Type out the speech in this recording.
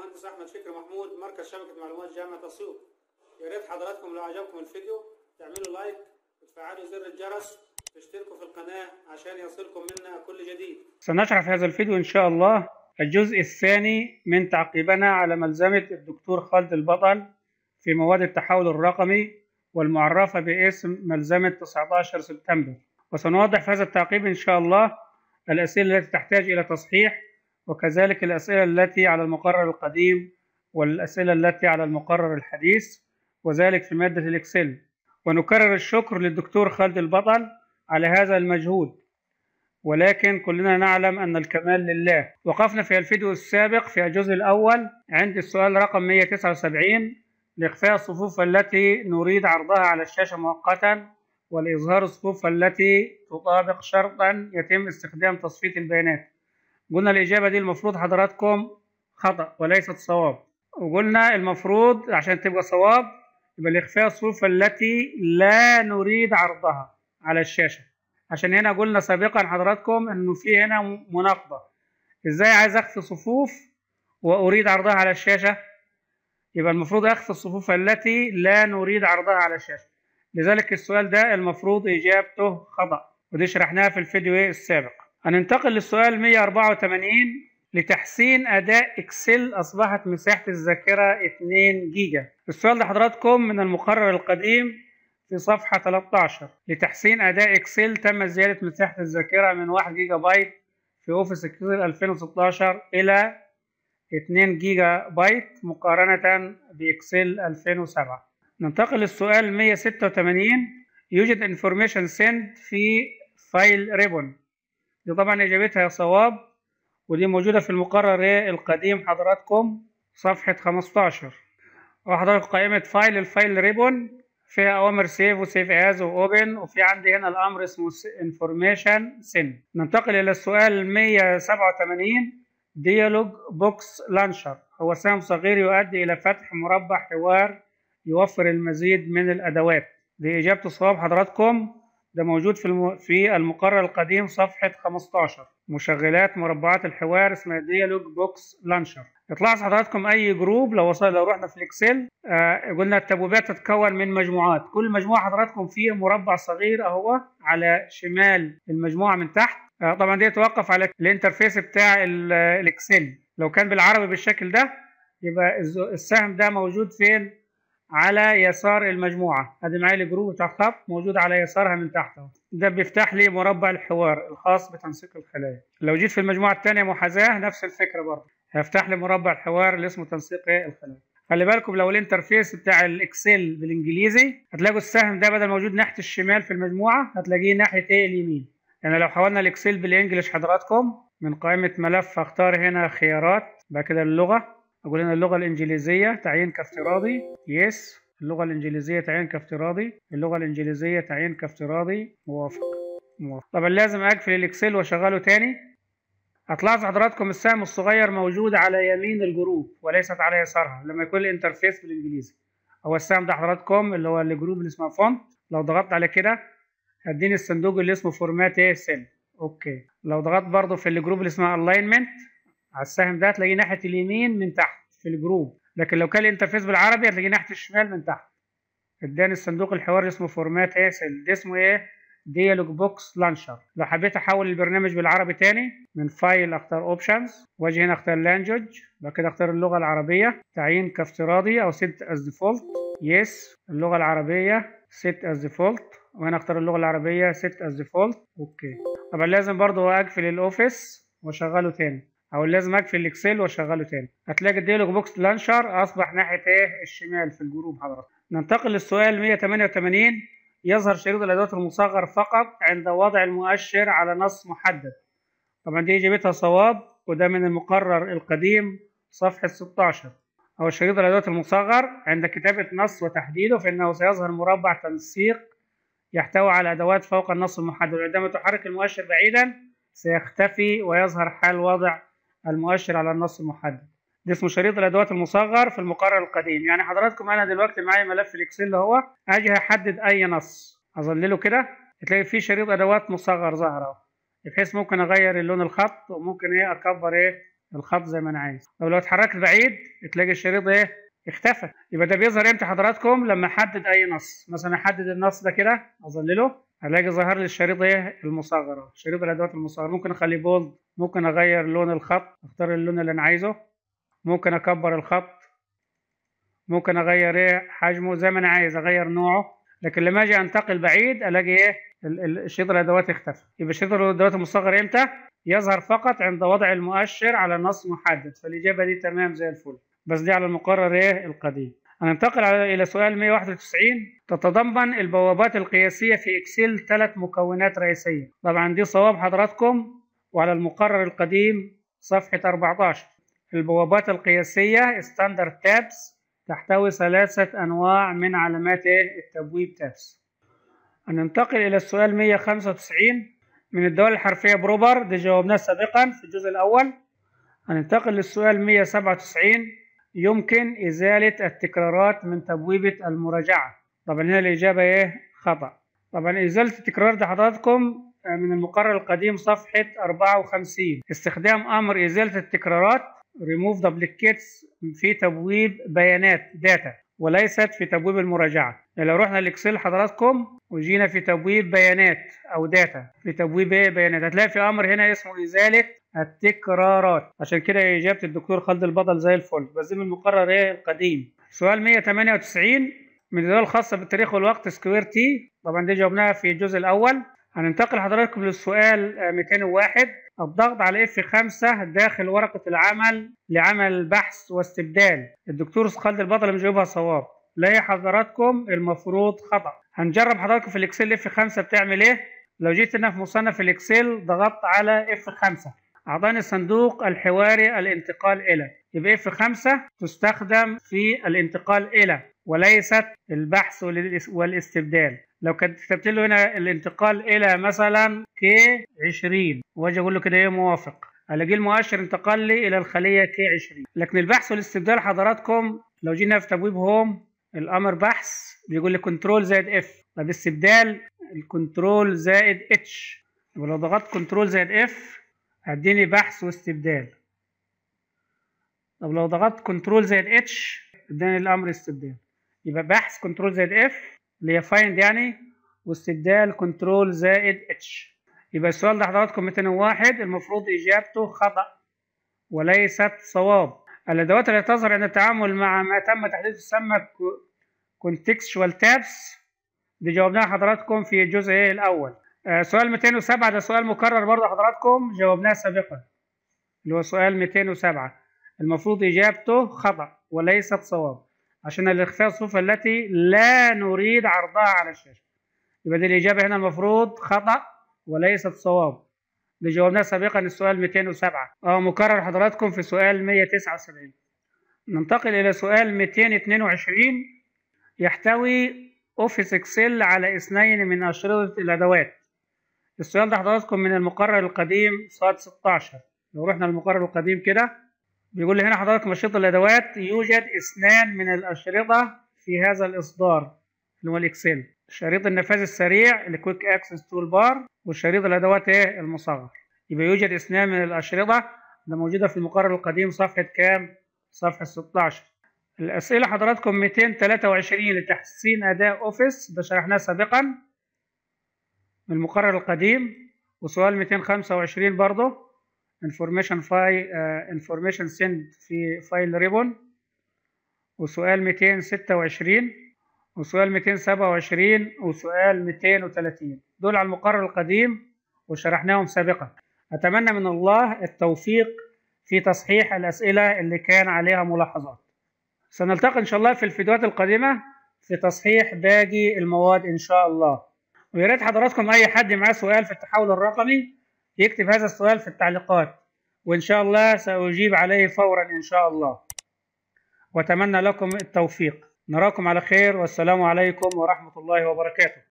المهندس احمد فكري محمود مركز شبكه معلومات جامعه اسيوط يا ريت حضراتكم لو عجبكم الفيديو تعملوا لايك وتفعلوا زر الجرس وتشتركوا في القناه عشان يصلكم منا كل جديد سنشرح في هذا الفيديو إن شاء الله الجزء الثاني من تعقيبنا على ملزمة الدكتور خالد البطل في مواد التحول الرقمي والمعرفة باسم ملزمة 19 سبتمبر وسنوضح في هذا التعقيب إن شاء الله الأسئلة التي تحتاج إلى تصحيح وكذلك الأسئلة التي على المقرر القديم والأسئلة التي على المقرر الحديث وذلك في مادة الإكسل ونكرر الشكر للدكتور خالد البطل على هذا المجهود ولكن كلنا نعلم أن الكمال لله وقفنا في الفيديو السابق في الجزء الأول عند السؤال رقم 179 لإخفاء الصفوف التي نريد عرضها على الشاشة مؤقتا ولإظهار الصفوف التي تطابق شرطا يتم استخدام تصفية البيانات قلنا الإجابة دي المفروض حضراتكم خطأ وليست صواب وقلنا المفروض عشان تبقى صواب يبقى لإخفاء الصفوف التي لا نريد عرضها على الشاشة عشان هنا قلنا سابقا حضراتكم انه في هنا مناقضة ازاي عايز اخفي صفوف واريد عرضها على الشاشة يبقى المفروض اخفي الصفوف التي لا نريد عرضها على الشاشة لذلك السؤال ده المفروض اجابته خطأ ودي شرحناها في الفيديو السابق هننتقل للسؤال 184 لتحسين اداء اكسل اصبحت مساحة الذاكرة 2 جيجا السؤال ده حضراتكم من المقرر القديم في صفحة 13 لتحسين أداء إكسل تم زيادة مساحة الذاكرة من 1 جيجا بايت في أوفيس إكسل 2016 إلى 2 جيجا بايت مقارنة بإكسل 2007 ننتقل للسؤال 186 يوجد انفورميشن سند في فايل ريبون دي طبعا إجابتها صواب ودي موجودة في المقرر القديم حضراتكم صفحة 15 وحضراتكم قائمة فايل الفايل ريبون فيها اوامر سيف وسيف از واوبن وفي عندي هنا الامر اسمه انفورميشن سند ننتقل الى السؤال 187 ديالوج بوكس لانشر هو سهم صغير يؤدي الى فتح مربع حوار يوفر المزيد من الادوات دي اجابه صواب حضراتكم ده موجود في الم... في المقرر القديم صفحه 15 مشغلات مربعات الحوار اسمها ديالوج بوكس لانشر تلاحظ حضراتكم اي جروب لو وصل لو رحنا في الاكسل آه قلنا التبويبات تتكون من مجموعات كل مجموعه حضراتكم فيه مربع صغير اهو على شمال المجموعه من تحت آه طبعا دي يتوقف على الانترفيس بتاع الاكسل لو كان بالعربي بالشكل ده يبقى السهم ده موجود فين على يسار المجموعه ادي معايا الجروب بتاع الخط موجود على يسارها من تحت اهو ده بيفتح لي مربع الحوار الخاص بتنسيق الخلايا لو جيت في المجموعه الثانيه محاذاه نفس الفكره برضه هيفتح لي مربع الحوار اللي اسمه تنسيق الخلايا خلي بالكم لو الانترفيس بتاع الاكسل بالانجليزي هتلاقوا السهم ده بدل موجود ناحيه الشمال في المجموعه هتلاقيه ناحيه ايه اليمين يعني لو حولنا الاكسل بالانجلش حضراتكم من قائمه ملف اختار هنا خيارات بعد كده اللغه اقول هنا اللغه الانجليزيه تعيين كافتراضي يس اللغه الانجليزيه تعيين كافتراضي اللغه الانجليزيه تعيين كافتراضي موافق موافق طبعا لازم اقفل الاكسل واشغله تاني هتلاحظوا حضراتكم السهم الصغير موجود على يمين الجروب وليست على يسارها لما يكون الانترفيس بالانجليزي هو السهم ده حضراتكم اللي هو الجروب اللي اسمه فونت لو ضغطت على كده هديني الصندوق اللي اسمه فورمات ايه سيل اوكي لو ضغطت برضو في الجروب اللي اسمه الاينمنت على السهم ده هتلاقيه ناحيه اليمين من تحت في الجروب لكن لو كان الانترفيس بالعربي هتلاقيه ناحيه الشمال من تحت اداني الصندوق الحوار اسمه فورمات ايه سيل ده اسمه ايه ديالوج بوكس لانشر لو حبيت احول البرنامج بالعربي تاني من فايل اختار اوبشنز واجي هنا اختار لانجوج بعد كده اختار اللغه العربيه تعيين كافتراضي او سيت از ديفولت يس اللغه العربيه سيت از ديفولت وهنا اختار اللغه العربيه سيت از ديفولت اوكي طبعا لازم برضو اقفل الاوفيس واشغله تاني او لازم اقفل الاكسل واشغله تاني هتلاقي الديالوج بوكس لانشر اصبح ناحيه ايه الشمال في الجروب حضرتك ننتقل للسؤال 188 يظهر شريط الأدوات المصغر فقط عند وضع المؤشر على نص محدد طبعا دي إجابتها صواب وده من المقرر القديم صفحة 16 أو شريط الأدوات المصغر عند كتابة نص وتحديده فإنه سيظهر مربع تنسيق يحتوي على أدوات فوق النص المحدد وعندما تحرك المؤشر بعيدا سيختفي ويظهر حال وضع المؤشر على النص المحدد ده اسمه شريط الادوات المصغر في المقرر القديم يعني حضراتكم انا دلوقتي معايا ملف الاكسل اهو اجي احدد اي نص اظلله كده تلاقي فيه شريط ادوات مصغر ظاهر اهو بحيث ممكن اغير اللون الخط وممكن ايه اكبر ايه الخط زي ما انا عايز طب لو اتحركت بعيد تلاقي الشريط ايه اختفى يبقى ده بيظهر امتى حضراتكم لما احدد اي نص مثلا احدد النص ده كده اظلله الاقي ظهر لي الشريط ايه المصغر شريط الادوات المصغر ممكن اخليه بولد ممكن اغير لون الخط اختار اللون اللي انا عايزه ممكن اكبر الخط ممكن اغير ايه حجمه زي ما انا عايز اغير نوعه لكن لما اجي انتقل بعيد الاقي ايه شريط الادوات اختفى يبقى شريط الادوات المصغر امتى يظهر فقط عند وضع المؤشر على نص محدد فالاجابه دي تمام زي الفل بس دي على المقرر ايه القديم هننتقل الى سؤال 191 تتضمن البوابات القياسيه في اكسل ثلاث مكونات رئيسيه طبعا دي صواب حضراتكم وعلى المقرر القديم صفحه 14 البوابات القياسيه ستاندرد تابس تحتوي ثلاثة أنواع من علامات التبويب تابس هننتقل إلى السؤال 195 من الدول الحرفية بروبر دي جاوبناه سابقا في الجزء الأول هننتقل للسؤال 197 يمكن إزالة التكرارات من تبويبة المراجعة طبعا هنا الإجابة إيه خطأ طبعا إزالة التكرار ده حضراتكم من المقرر القديم صفحة 54 استخدام أمر إزالة التكرارات remove duplicates في تبويب بيانات داتا وليست في تبويب المراجعة يعني لو رحنا الإكسل حضراتكم وجينا في تبويب بيانات أو داتا في تبويب بيانات هتلاقي في أمر هنا اسمه إزالة التكرارات عشان كده إجابة الدكتور خالد البطل زي الفل بس من المقرر إيه القديم سؤال 198 من الدول الخاصة بالتاريخ والوقت سكوير تي طبعا دي جاوبناها في الجزء الأول هننتقل حضراتكم للسؤال 201 الضغط على F5 داخل ورقة العمل لعمل بحث واستبدال الدكتور خالد البطل مجاوبها صواب لا هي حضراتكم المفروض خطأ هنجرب حضراتكم في الاكسل F5 بتعمل ايه لو جيت هنا في مصنف الاكسل ضغطت على F5 أعطاني الصندوق الحواري الانتقال إلى يبقى F5 تستخدم في الانتقال إلى وليست البحث والاستبدال لو كنت كتبت له هنا الانتقال الى مثلا كي 20 واجي اقول له كده ايه موافق الاقي المؤشر انتقل لي الى الخليه كي 20 لكن البحث والاستبدال حضراتكم لو جينا في تبويب هوم الامر بحث بيقول لي كنترول زائد اف طب استبدال الكنترول زائد اتش ولو ضغطت كنترول زائد اف هديني بحث واستبدال طب لو ضغطت كنترول زائد اتش اداني الامر استبدال يبقى بحث كنترول زائد اف اللي هي فايند يعني واستبدال كنترول زائد اتش يبقى السؤال ده حضراتكم 201 المفروض اجابته خطا وليست صواب الادوات التي تظهر عند التعامل مع ما تم تحديثه تسمى كونتكستوال تابس دي جاوبناها حضراتكم في الجزء الاول آه سؤال 207 ده سؤال مكرر برضه حضراتكم جاوبناه سابقا اللي هو سؤال 207 المفروض اجابته خطا وليست صواب عشان الاخفاء الصفة التي لا نريد عرضها على الشاشة يبقى دي الإجابة هنا المفروض خطأ وليست صواب اللي جاوبناه سابقا السؤال 207 اه مكرر حضراتكم في سؤال 179 ننتقل إلى سؤال 222 يحتوي أوفيس إكسل على اثنين من أشرطة الأدوات السؤال ده حضراتكم من المقرر القديم صاد 16 لو رحنا للمقرر القديم كده بيقول لي هنا حضراتكم أشرطة الأدوات يوجد اثنان من الأشرطة في هذا الإصدار اللي هو الإكسل شريط النفاذ السريع الكويك اكسس تول بار وشريط الأدوات إيه المصغر يبقى يوجد اثنان من الأشرطة ده موجودة في المقرر القديم صفحة كام؟ صفحة 16 الأسئلة حضراتكم 223 لتحسين أداء أوفيس ده شرحناه سابقا من المقرر القديم وسؤال 225 برضه انفورميشن فاي انفورميشن سند في فايل ريبون وسؤال 226 وسؤال 227 وسؤال 230 دول على المقرر القديم وشرحناهم سابقا أتمنى من الله التوفيق في تصحيح الأسئلة اللي كان عليها ملاحظات سنلتقي إن شاء الله في الفيديوهات القادمة في تصحيح باقي المواد إن شاء الله ويا ريت حضراتكم أي حد معاه سؤال في التحول الرقمي يكتب هذا السؤال في التعليقات وإن شاء الله سأجيب عليه فورا إن شاء الله وأتمنى لكم التوفيق نراكم على خير والسلام عليكم ورحمة الله وبركاته